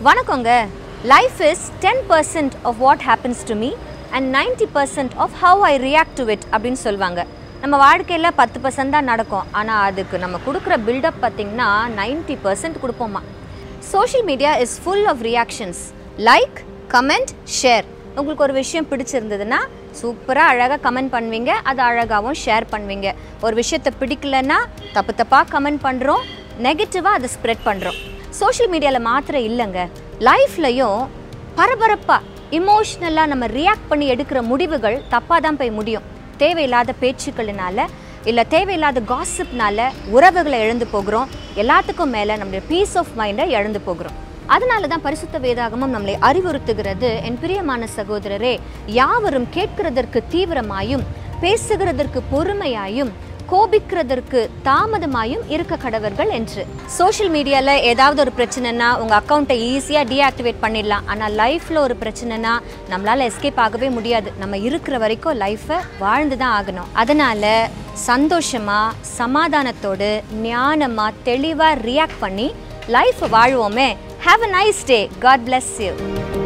வணக்கங்க life is ten percent of what happens to me and ninety percent of how I react to it அப்படின்னு சொல்லுவாங்க நம்ம வாழ்க்கையில் பத்து பர்சன்ட் தான் நடக்கும் ஆனால் அதுக்கு நம்ம கொடுக்குற பில்டப் பார்த்திங்கன்னா நைன்டி பர்சன்ட் கொடுப்போமா social media is full of reactions like comment share உங்களுக்கு ஒரு விஷயம் பிடிச்சிருந்ததுன்னா சூப்பராக அழகாக கமெண்ட் பண்ணுவீங்க அதை அழகாகவும் ஷேர் பண்ணுவீங்க ஒரு விஷயத்தை பிடிக்கலன்னா தப்பு தப்பாக கமெண்ட் பண்ணுறோம் நெகட்டிவாக அதை ஸ்ப்ரெட் பண்ணுறோம் சோஷியல் மீடியாவில் மாத்திரம் இல்லைங்க லைஃப்லையும் பரபரப்பாக இமோஷ்னலாக நம்ம ரியாக்ட் பண்ணி எடுக்கிற முடிவுகள் தப்பாக தான் போய் முடியும் தேவையில்லாத பேச்சுக்களினால இல்லை தேவையில்லாத காசிப்னால உறவுகளை இழந்து போகிறோம் எல்லாத்துக்கும் மேலே நம்மளுடைய பீஸ் ஆஃப் மைண்டை இழந்து போகிறோம் அதனால தான் பரிசுத்த வேதாகமம் நம்மளை அறிவுறுத்துகிறது என் பிரியமான சகோதரரே யாவரும் கேட்கிறதற்கு தீவிரமாயும் பேசுகிறதற்கு பொறுமையாயும் கோபிக்கிறதற்கு தாமதமாயும் இருக்க கடவர்கள் என்று சோஷியல் மீடியாவில் ஏதாவது ஒரு பிரச்சனைனா உங்கள் அக்கௌண்ட்டை ஈஸியாக டீஆக்டிவேட் பண்ணிடலாம் ஆனால் லைஃப்பில் ஒரு பிரச்சனைனா நம்மளால் எஸ்கேப் ஆகவே முடியாது நம்ம இருக்கிற வரைக்கும் லைஃப்பை வாழ்ந்து தான் ஆகணும் அதனால் சந்தோஷமாக சமாதானத்தோடு ஞானமாக தெளிவாக ரியாக்ட் பண்ணி லைஃப் வாழ்வோமே have a nice day God bless you